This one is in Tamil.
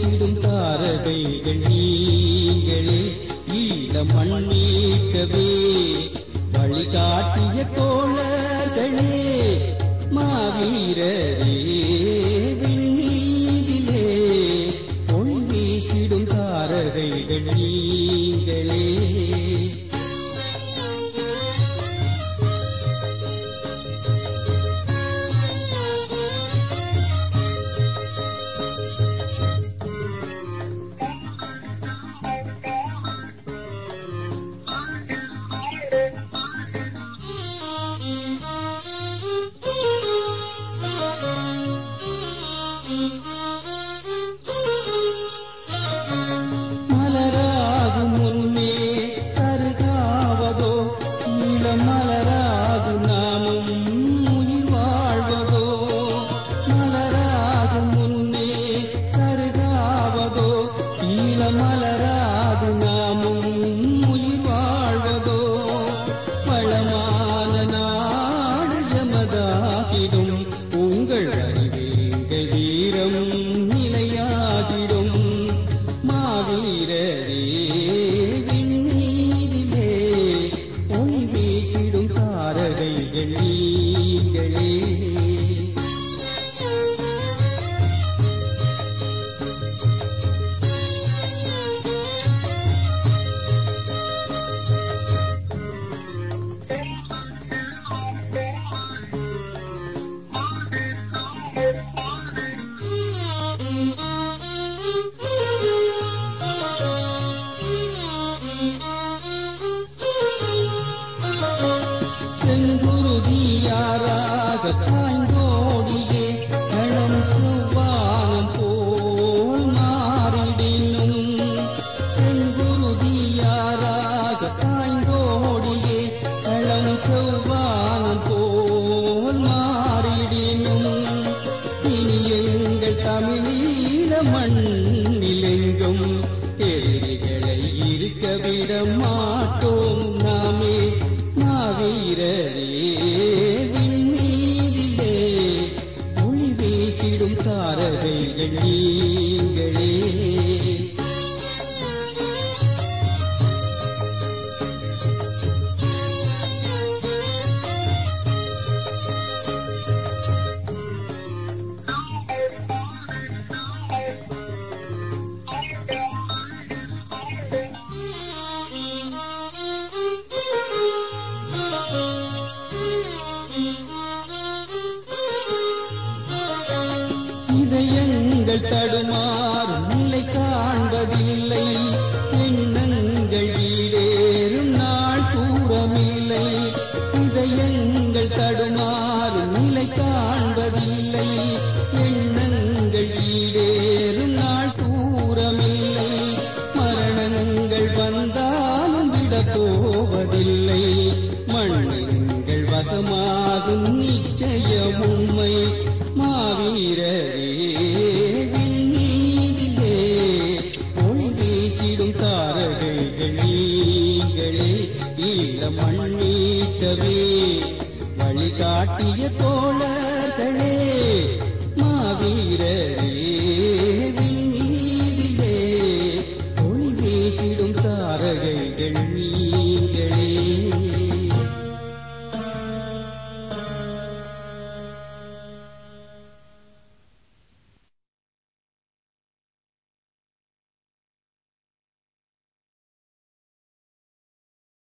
வீசிடும் தாரகைகள் நீங்களே ஈழ மண்ணீட்டவே வழிகாட்டிய தோழர்களே மாவீரரே விண்ணீரிலே ஒளி வீசிடும் தாரகைகள் நீங்களே மலராகும் முன்னே சருகாவதோ இளம் மலராகும் நாமும் உயிர் வாழ்வதோ மலராகும் முன்னே சருகாவதோ இளம் மலராகும் நாமும் உயிர் வாழ்வதோ வளமான நாடு எமதாகிடும் உங்கள் அறிவீங்கள் வீரம் நிலையாகிடும் மாவீரரே விண்ணீரிலே ஒளி வீசிடும் தாரகைகள் நீங்களே செங்குருதியாராக தாய்ந்தோடியே களம் செவ்வானம் போல் மாறிடினும் செங்குருதியாராக தாய்ந்தோடியே களம் செவ்வானம் போல் மாறிடினும் இனி எங்கள் தமிழீழ மண்ணிலெங்கும் எதிரிகளை இருக்க விட மாட்டோம் நாமே மாவீரரே விண்ணீரிலே ஒளி வீசிடும் தாரகைகள் நீங்களே இதயங்கள் தடுமாறும் நிலை காண்பதில்லை எண்ணங்கள் ஈடேறும் நாள் தூரமில்லை இதயங்கள் தடுமாறும் நிலை காண்பதில்லை எண்ணங்கள் ஈடேறும் நாள் தூரமில்லை மரணங்கள் வந்தாலும் விட போவதில்லை மண்ணிங்கள் வசமாகும் நிச்சயம் உண்மை மாவீரரே விண்ணீரிலே ஒளி வீசிடும் தாரகைகள் நீங்களே ஈழ மண்ணீட்டவே வழிகாட்டிய தோழர்களே